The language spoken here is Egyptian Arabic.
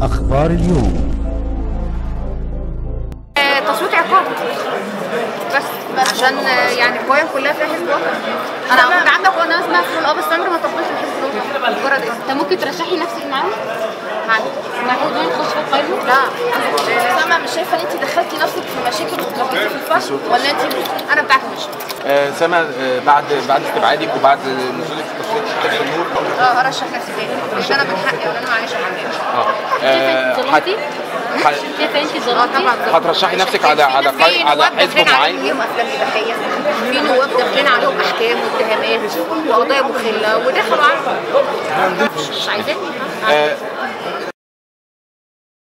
أخبار اليوم آه، تصويت عقاب بس عشان آه، يعني القوائم كلها فيها حزب وطني انا كنت عندك قناه اسمها فلول اه بس عمري ما طبقت الحزب الوطني مجرد اسم انت ممكن ترشحي نفسك معاهم معاك مع حضور يخش في القائمه لا سامع مش شايفه ان انت دخلتي نفسك في مشاكل واتربيتي في الفصل ولا انت انا بتاعت مش آه، سما آه، بعد بعد استبعادك وبعد نزولك في تصويت حزب النور اه هرشح نفسي تاني مش انا من حقي ولا انا معيش حاجه اه شايفه انت آه، ظلمتي؟ ح- شايفه انت اه ظلمتي؟ طبعا هترشحي نفسك على على قا- على حزب معين ليهم افلام اباحيه في نواب داخلين عليهم احكام واتهامات وقضايا مخله ودخلوا عارفه مش عايزيني آه،